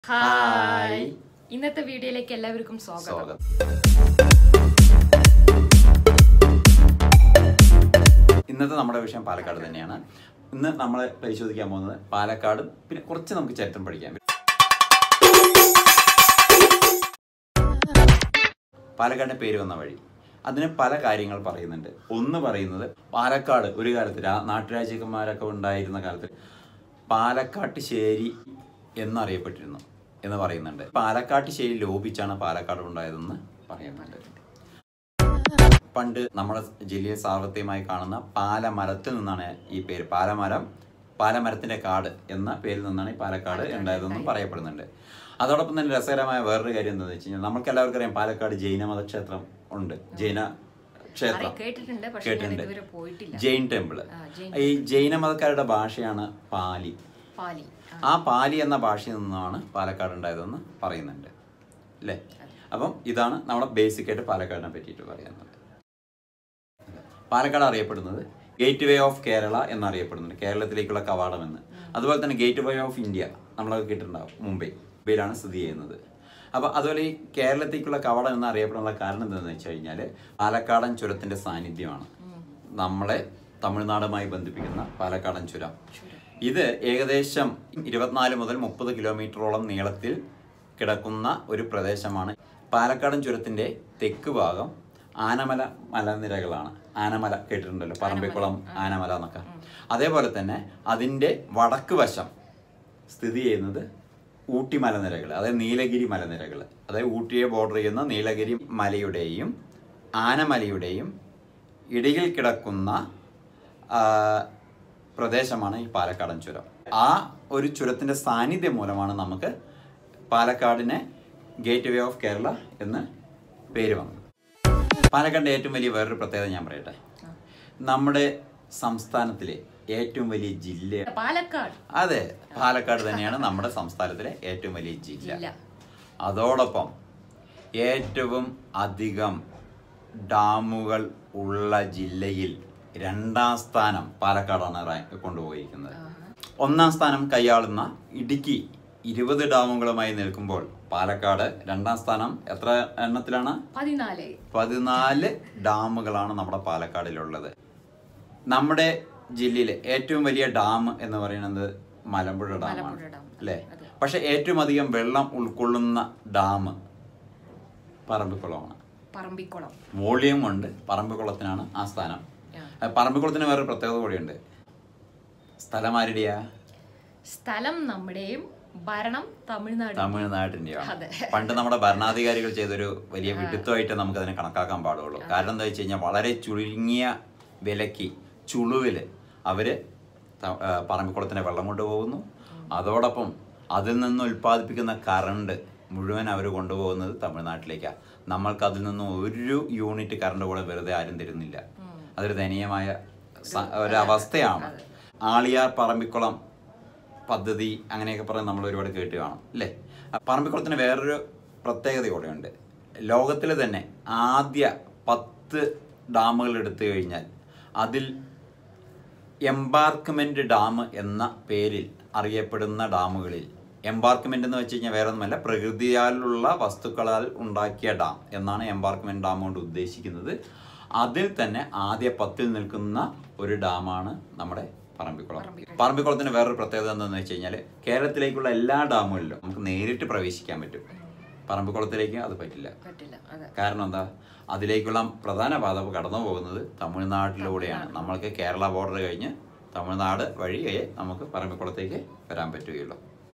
Hi ഇന്നത്തെ വീഡിയോയിലേക്ക് എല്ലാവർക്കും സ്വാഗതം സ്വാഗതം ഇന്നത്തെ നമ്മുടെ വിഷയം പാലക്കാട് തന്നെയാണ് ഇന്ന് നമ്മൾ പരിശോധിക്കാൻ പോകുന്നത് പാലക്കാടും പിന്നെ കുറച്ച് നമുക്ക് ചരിത്രം പഠിക്കാം പാലക്കാടിന്റെ പേര് വന്ന വഴി അതിന് പല കാര്യങ്ങൾ പറയുന്നുണ്ട് ഒന്ന് പറയുന്നത് പാലക്കാട് ഒരു കാലത്ത് രാ- നാട്ടുരാജ്യക്കന്മാരൊക്കെ ഉണ്ടായിരുന്ന കാലത്ത് പാലക്കാട്ടുശ്ശേരി എന്നറിയപ്പെട്ടിരുന്നു എന്ന് പറയുന്നുണ്ട് പാലക്കാട്ടുശ്ശേരി ലോപിച്ചാണ് പാലക്കാട് ഉണ്ടായതെന്ന് പറയുന്നുണ്ട് പണ്ട് നമ്മുടെ ജില്ലയിൽ സാർവത്രികമായി കാണുന്ന പാലമരത്തിൽ നിന്നാണ് ഈ പേര് പാലമരം പാലമരത്തിന്റെ കാട് എന്ന പേരിൽ നിന്നാണ് ഈ പാലക്കാട് ഉണ്ടായതെന്നും പറയപ്പെടുന്നുണ്ട് അതോടൊപ്പം തന്നെ രസകരമായ വേറൊരു കാര്യം എന്താണെന്ന് വെച്ച് കഴിഞ്ഞാൽ നമുക്ക് എല്ലാവർക്കും അറിയാം പാലക്കാട് ജൈന മതക്ഷേത്രം ഉണ്ട് ജൈന ക്ഷേത്രം അറിയ- കേട്ടിട്ടുണ്ട് പക്ഷെ ഞാൻ കേട്ടിട്ടുണ്ട് ഇതുവരെ പോയിട്ടില്ല ജൈൻ ടെമ്പിള് ആ, ജൈൻ ഈ ജൈന മതക്കാരുടെ ഭാഷയാണ് പാലി പാലി ആ, ആ പാലി എന്ന ഭാഷയിൽ നിന്നാണ് പാലക്കാട് ഉണ്ടായതെന്ന് പറയുന്നുണ്ട് അല്ലേ അപ്പം ഇതാണ് നമ്മുടെ ബേസിക് ആയിട്ട് പാലക്കാടിനെ പറ്റിയിട്ട് പറയുന്നത് പാലക്കാട് അറിയപ്പെടുന്നത് ഗേറ്റ് വേ ഓഫ് കേരള എന്നറിയപ്പെടുന്നുണ്ട് കേരളത്തിലേക്കുള്ള കവാടം എന്ന് അതുപോലെ തന്നെ ഗേറ്റ് വേ ഓഫ് ഇന്ത്യ നമ്മളൊക്കെ കേട്ടിട്ടുണ്ടാവും മുംബൈ മുംബൈയിലാണ് സ്ഥിതി ചെയ്യുന്നത് അപ്പോൾ അതുപോലെ ഈ കേരളത്തേക്കുള്ള കവാടം എന്ന് അറിയപ്പെടാനുള്ള കാരണം എന്താണെന്ന് വെച്ച് കഴിഞ്ഞാൽ പാലക്കാടൻ ചുരത്തിൻ്റെ സാന്നിധ്യമാണ് നമ്മളെ തമിഴ്നാടുമായി ബന്ധിപ്പിക്കുന്ന പാലക്കാടൻ ചുരം ഇത് ഏകദേശം ഇരുപത്തിനാല് മുതൽ മുപ്പത് കിലോമീറ്ററോളം നീളത്തിൽ കിടക്കുന്ന ഒരു പ്രദേശമാണ് പാലക്കാടൻ ചുരത്തിന്റെ തെക്ക് ഭാഗം ആനമല മലനിരകളാണ് ആനമല കേട്ടിട്ടുണ്ടല്ലോ പറമ്പിക്കുളം ആനമല എന്നൊക്കെ അതേപോലെ തന്നെ അതിന്റെ വടക്ക് വശം സ്ഥിതി ചെയ്യുന്നത് ഊട്ടി മലനിരകൾ അതായത് നീലഗിരി മലനിരകൾ അതായത് ഊട്ടിയെ ബോർഡർ ചെയ്യുന്ന നീലഗിരി മലയുടെയും ആനമലയുടെയും ഇടയിൽ കിടക്കുന്ന ആ, പ്രദേശമാണ് ഈ പാലക്കാടൻ ചുരം ആ ഒരു ചുരത്തിന്റെ സാന്നിധ്യം മൂലമാണ് നമുക്ക് പാലക്കാടിനെ ഗേറ്റ് വേ ഓഫ് കേരള എന്ന് പേര് വന്നത് പാലക്കാടിന്റെ ഏറ്റവും വലിയ വേറൊരു പ്രത്യേകത ഞാൻ പറയട്ടെ നമ്മുടെ സംസ്ഥാനത്തിലെ ഏറ്റവും വലിയ ജില്ല പാലക്കാട് അതെ പാലക്കാട് തന്നെയാണ് നമ്മുടെ സംസ്ഥാനത്തിലെ ഏറ്റവും വലിയ ജില്ല ജില്ല അതോടൊപ്പം ഏറ്റവും അധികം ഡാമുകൾ ഉള്ള ജില്ലയിൽ രണ്ടാം സ്ഥാനം പാലക്കാടാണ് റാങ്ക് കൊണ്ടുപോയിരിക്കുന്നത് ഒന്നാം സ്ഥാനം കൈയാളുന്ന ഇടുക്കി ഇരുപത് ഡാമുകളുമായി നിൽക്കുമ്പോൾ പാലക്കാട് രണ്ടാം സ്ഥാനം എത്ര എണ്ണത്തിലാണ് പതിനാല് പതിനാല് ഡാമുകളാണ് നമ്മുടെ പാലക്കാടിലുള്ളത് നമ്മുടെ ജില്ലയിലെ ഏറ്റവും വലിയ ഡാം എന്ന് പറയുന്നത് മലമ്പുഴ ഡാമാണ് മലമ്പുഴ ഡാം. അല്ലേ അതെ. പക്ഷെ ഏറ്റവും അധികം വെള്ളം ഉൾക്കൊള്ളുന്ന ഡാം പറമ്പിക്കുളമാണ് പറമ്പിക്കുളം വോളിയം കൊണ്ട് പറമ്പിക്കുളത്തിനാണ് ആ സ്ഥാനം ആ. അഹ് പറമ്പിക്കുളത്തിന് വേറൊരു പ്രത്യേകത കൂടിയുണ്ട് സ്ഥലം ആരുടെയാ സ്ഥലം നമ്മുടെയും ഭരണം തമിഴ്നാട് തമിഴ്നാടിന്റെയാണ് അതെ. പണ്ട് നമ്മുടെ ഭരണാധികാരികൾ ചെയ്തൊരു വലിയ വിഡിത്തമായിട്ട് നമുക്ക് അതിനെ കണക്കാക്കാൻ പാടുള്ളൂ കാരണം എന്താ വെച്ച് കഴിഞ്ഞാൽ വളരെ ചുരുങ്ങിയ വിലക്ക് ചുളുവില് അവര് ത- ആ, പറമ്പിക്കുളത്തിന് വെള്ളം കൊണ്ടുപോകുന്നു അതോടൊപ്പം അതിൽ നിന്ന് ഉൽപ്പാദിപ്പിക്കുന്ന കറണ്ട് മുഴുവൻ അവർ കൊണ്ടുപോകുന്നത് തമിഴ്നാട്ടിലേക്കാണ് നമ്മൾക്ക് അതിൽ നിന്നും ഒരു യൂണിറ്റ് കറണ്ട് കൂടെ വെറുതെ ആരും തരുന്നില്ല അതൊരു ദയനീയമായ സ- ഒരു അവസ്ഥയാണ് ആളിയാർ പറമ്പിക്കുളം പദ്ധതി അങ്ങനെയൊക്കെ പറഞ്ഞ് നമ്മൾ ഒരുപാട് കേട്ട് കാണും അല്ലേ ആ പറമ്പിക്കുളത്തിന് വേറൊരു പ്രത്യേകത കൂടെയുണ്ട് ലോകത്തിൽ തന്നെ ആദ്യ പത്ത് ഡാമുകൾ എടുത്തു കഴിഞ്ഞാൽ അതിൽ എംബാർക്ക്മെന്റ് ഡാം എന്ന പേരിൽ അറിയപ്പെടുന്ന ഡാമുകളിൽ എംബാർക്ക്മെന്റ് എന്ന് വെച്ച് കഴിഞ്ഞാൽ വേറെ ഒന്നുമല്ല പ്രകൃതിയാലുള്ള വസ്തുക്കളാൽ ഉണ്ടാക്കിയ ഡാം എന്നാണ് എംബാർക്ക്മെന്റ് ഡാം കൊണ്ട് ഉദ്ദേശിക്കുന്നത് അതിൽ തന്നെ ആദ്യ പത്തിൽ നിൽക്കുന്ന ഒരു ഡാമാണ് നമ്മുടെ പറമ്പിക്കുളം പറമ്പിക്കുളത്തിന് വേറൊരു പ്രത്യേകത എന്താണെന്ന് വെച്ച് കഴിഞ്ഞാൽ കേരളത്തിലേക്കുള്ള എല്ലാ ഡാമുകളിലും നമുക്ക് നേരിട്ട് പ്രവേശിക്കാൻ പറ്റും പറമ്പിക്കുളത്തിലേക്ക് അത് പറ്റില്ല പറ്റില്ല അതെ കാരണം എന്താ അതിലേക്കുള്ള പ്രധാന പാത കടന്നു പോകുന്നത് തമിഴ്നാട്ടിലൂടെയാണ് നമ്മൾക്ക് കേരള ബോർഡർ കഴിഞ്ഞ് തമിഴ്നാട് വഴിയേ നമുക്ക് പറമ്പിക്കുളത്തേക്ക് വരാൻ പറ്റുകയുള്ളൂ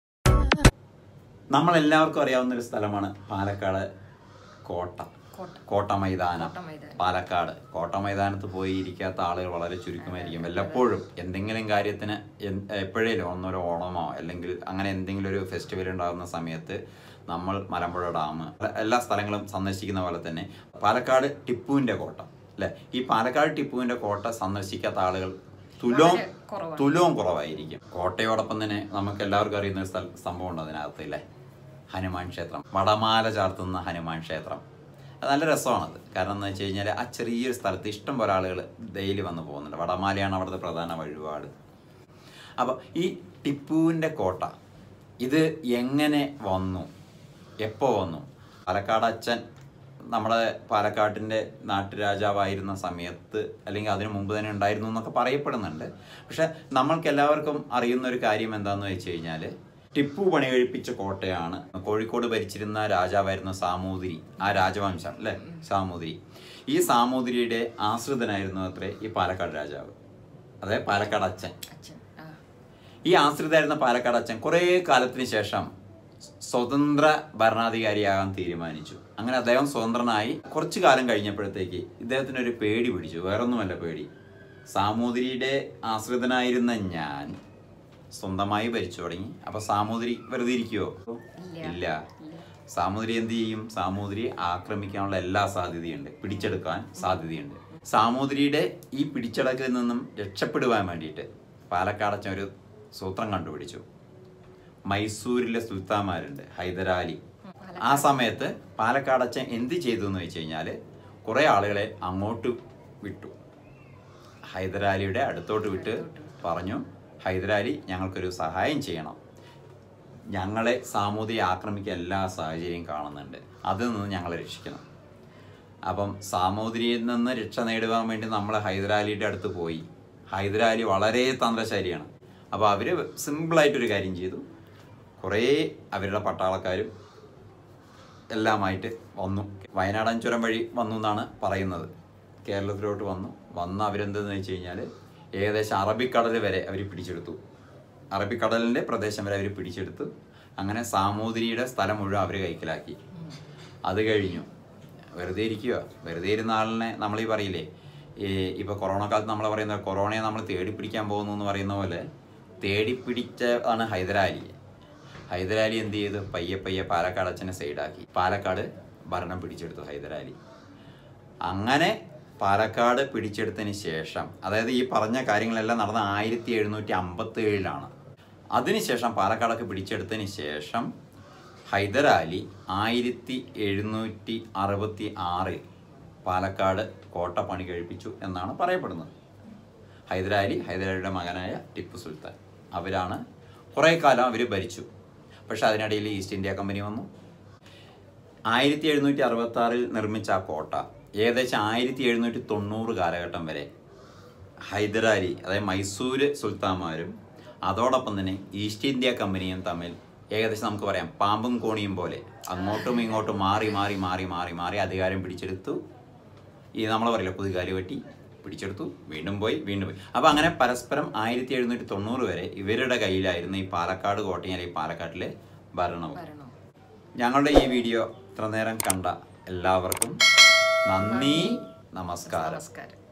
നമ്മളെല്ലാവർക്കും അറിയാവുന്ന ഒരു സ്ഥലമാണ് പാലക്കാട് കോട്ട കോട്ട കോട്ട മൈതാനം കോട്ട മൈതാനം. പാലക്കാട് കോട്ട മൈതാനത്ത് പോയി ഇരിക്കാത്ത ആളുകൾ വളരെ ചുരുക്കമായിരിക്കും വല്ലപ്പോഴും എന്തെങ്കിലും കാര്യത്തിന് എൻ- എപ്പോഴേലും ഒന്നൊരു ഓണമോ അല്ലെങ്കിൽ അങ്ങനെ എന്തെങ്കിലും ഒരു ഫെസ്റ്റിവൽ ഉണ്ടാകുന്ന സമയത്ത് നമ്മൾ മലമ്പുഴ ഡാം എല്ലാ സ്ഥലങ്ങളും സന്ദർശിക്കുന്ന പോലെ തന്നെ പാലക്കാട് ടിപ്പുവിന്റെ കോട്ട അല്ലെ ഈ പാലക്കാട് ടിപ്പുവിന്റെ കോട്ട സന്ദർശിക്കാത്ത ആളുകൾ തുലോം വളരെ കുറവാണ്. തുലോം കുറവായിരിക്കും കോട്ടയോടൊപ്പം തന്നെ നമുക്ക് എല്ലാവർക്കും അറിയുന്ന ഒരു സ്ഥല- സംഭവം ഉണ്ട് അതിനകത്ത് അല്ലേ ഹനുമാൻ ക്ഷേത്രം വടമാല ചാർത്തുന്ന ഹനുമാൻ ക്ഷേത്രം അത് നല്ല രസമാണത് കാരണം എന്ന് വെച്ച് കഴിഞ്ഞാൽ ആ ചെറിയൊരു സ്ഥലത്ത് ഇഷ്ടം പോലെ ആളുകൾ ഡെയിലി വന്ന് പോകുന്നുണ്ട് വടമാലയാണ് അവിടുത്തെ പ്രധാന വഴിപാട് അപ്പോൾ ഈ ടിപ്പുവിൻ്റെ കോട്ട ഇത് എങ്ങനെ വന്നു എപ്പോൾ വന്നു പാലക്കാട് അച്ഛൻ നമ്മുടെ പാലക്കാട്ടിൻ്റെ നാട്ടുരാജാവായിരുന്ന സമയത്ത് അല്ലെങ്കിൽ അതിനു മുമ്പ് തന്നെ ഉണ്ടായിരുന്നു എന്നൊക്കെ പറയപ്പെടുന്നുണ്ട് പക്ഷെ നമ്മൾക്ക് എല്ലാവർക്കും അറിയുന്ന ഒരു കാര്യം എന്താണെന്ന് വെച്ച് കഴിഞ്ഞാൽ ടിപ്പു പണി കഴിപ്പിച്ച കോട്ടയാണ് കോഴിക്കോട് ഭരിച്ചിരുന്ന രാജാവായിരുന്ന സാമൂതിരി ആ രാജവംശം അല്ലേ സാമൂതിരി ഈ സാമൂതിരിയുടെ ആശ്രിതനായിരുന്നു അത്രേ ഈ പാലക്കാട് രാജാവ് അതായത് പാലക്കാട് അച്ഛൻ അച്ഛൻ ആ ഈ ആശ്രിതരായിരുന്ന പാലക്കാട് അച്ഛൻ കുറേ കാലത്തിന് ശേഷം സ്വതന്ത്ര ഭരണാധികാരിയാകാൻ തീരുമാനിച്ചു അങ്ങനെ അദ്ദേഹം സ്വതന്ത്രനായി കുറച്ചു കാലം കഴിഞ്ഞപ്പോഴത്തേക്ക് ഇദ്ദേഹത്തിന് ഒരു പേടി പിടിച്ചു വേറൊന്നുമല്ല പേടി സാമൂതിരിയുടെ ആശ്രിതനായിരുന്ന ഞാൻ സ്വന്തമായി ഭരിച്ചു തുടങ്ങി അപ്പൊ സാമൂതിരി വെറുതെ ഇരിക്കുവോ ഇല്ല. ഇല്ല സാമൂതിരി എന്ത് ചെയ്യും സാമൂതിരി ആക്രമിക്കാനുള്ള എല്ലാ സാധ്യതയുണ്ട് പിടിച്ചെടുക്കാൻ സാധ്യതയുണ്ട് സാമൂതിരിയുടെ ഈ പിടിച്ചടക്കിൽ നിന്നും രക്ഷപ്പെടുവാൻ വേണ്ടിയിട്ട് പാലക്കാടച്ചൻ ഒരു സൂത്രം കണ്ടുപിടിച്ചു മൈസൂരിലെ സുൽത്താന്മാരുണ്ട് ഹൈദരാലി ആ സമയത്ത് പാലക്കാടച്ചൻ എന്ത് ചെയ്തു എന്ന് വെച്ച് കഴിഞ്ഞാൽ കുറേ ആളുകളെ അങ്ങോട്ട് വിട്ടു ഹൈദരാലിയുടെ അടുത്തോട്ട് വിട്ട് പറഞ്ഞു ഹൈദരാലി ഞങ്ങൾക്കൊരു സഹായം ചെയ്യണം ഞങ്ങളെ സാമൂതിരി ആക്രമിക്കാൻ എല്ലാ സാഹചര്യം കാണുന്നുണ്ട് അതിൽ നിന്ന് ഞങ്ങളെ രക്ഷിക്കണം അപ്പം സാമൂതിരിയിൽ നിന്ന് രക്ഷ നേടുവാൻ വേണ്ടി നമ്മൾ ഹൈദരാലിയുടെ അടുത്ത് പോയി ഹൈദരാലി വളരെ തന്ത്രശാലിയാണ് അപ്പോൾ അവർ സിമ്പിളായിട്ടൊരു കാര്യം ചെയ്തു കുറേ അവരുടെ പട്ടാളക്കാരും എല്ലാമായിട്ട് വന്നു വയനാടൻ ചുരം വഴി വന്നു എന്നാണ് പറയുന്നത് കേരളത്തിലോട്ട് വന്നു വന്ന് അവരെന്തെന്ന് വെച്ച് കഴിഞ്ഞാൽ ഏകദേശം അറബിക്കടൽ വരെ അവർ പിടിച്ചെടുത്തു അറബിക്കടലിൻ്റെ പ്രദേശം വരെ അവർ പിടിച്ചെടുത്തു അങ്ങനെ സാമൂതിരിയുടെ സ്ഥലം മുഴുവൻ അവർ കൈക്കലാക്കി അത് കഴിഞ്ഞു വെറുതെ ഇരിക്കുക വെറുതെ ഇരുന്ന ആളിനെ നമ്മൾ ഈ പറയില്ലേ ഈ ഇപ്പോൾ കൊറോണ കാലത്ത് നമ്മൾ പറയുന്ന കൊറോണയെ നമ്മൾ തേടി പിടിക്കാൻ പോകുന്നു എന്ന് പറയുന്ന പോലെ തേടി പിടിച്ച ആണ് ഹൈദരാലി ഹൈദരാലി എന്ത് ചെയ്തു പയ്യെ പയ്യെ പാലക്കാട് അച്ഛനെ സൈഡാക്കി പാലക്കാട് ഭരണം പിടിച്ചെടുത്തു ഹൈദരാലി അങ്ങനെ പാലക്കാട് പിടിച്ചെടുത്തതിന് ശേഷം അതായത് ഈ പറഞ്ഞ കാര്യങ്ങളെല്ലാം നടന്ന ആയിരത്തി എഴുന്നൂറ്റി അമ്പത്തി ഏഴിലാണ് അതിനുശേഷം പാലക്കാടൊക്കെ പിടിച്ചെടുത്തതിന് ശേഷം ഹൈദരാലി ആയിരത്തി എഴുന്നൂറ്റി അറുപത്തി ആറിൽ പാലക്കാട് കോട്ട പണി കഴിപ്പിച്ചു എന്നാണ് പറയപ്പെടുന്നത് ഹൈദരാലി ഹൈദരാലിയുടെ മകനായ ടിപ്പു സുൽത്താൻ അവരാണ് കുറേ കാലം അവർ ഭരിച്ചു പക്ഷെ അതിനിടയിൽ ഈസ്റ്റ് ഇന്ത്യ കമ്പനി വന്നു ആയിരത്തി എഴുന്നൂറ്റി അറുപത്തി ആറിൽ നിർമ്മിച്ച ആ കോട്ട ഏകദേശം ആയിരത്തി എഴുന്നൂറ്റി തൊണ്ണൂറ് കാലഘട്ടം വരെ ഹൈദരാലി അതായത് മൈസൂര് സുൽത്താന്മാരും അതോടൊപ്പം തന്നെ ഈസ്റ്റ് ഇന്ത്യ കമ്പനിയും തമ്മിൽ ഏകദേശം നമുക്ക് പറയാം പാമ്പും കോണിയും പോലെ അങ്ങോട്ടും ഇങ്ങോട്ടും മാറി മാറി മാറി മാറി മാറി അധികാരം പിടിച്ചെടുത്തു ഈ നമ്മൾ പറയില്ല പുതുകാലി വെട്ടി പിടിച്ചെടുത്തു വീണ്ടും പോയി വീണ്ടും പോയി അപ്പോൾ അങ്ങനെ പരസ്പരം ആയിരത്തി എഴുന്നൂറ്റി തൊണ്ണൂറ് വരെ ഇവരുടെ കയ്യിലായിരുന്നു ഈ പാലക്കാട് കോട്ടയും അല്ലെങ്കിൽ പാലക്കാട്ടിലെ ഭരണവും വരണോ ഞങ്ങളുടെ ഈ വീഡിയോ ഇത്ര നേരം കണ്ട എല്ലാവർക്കും നന്ദി നമസ്കാരം നമസ്കാരം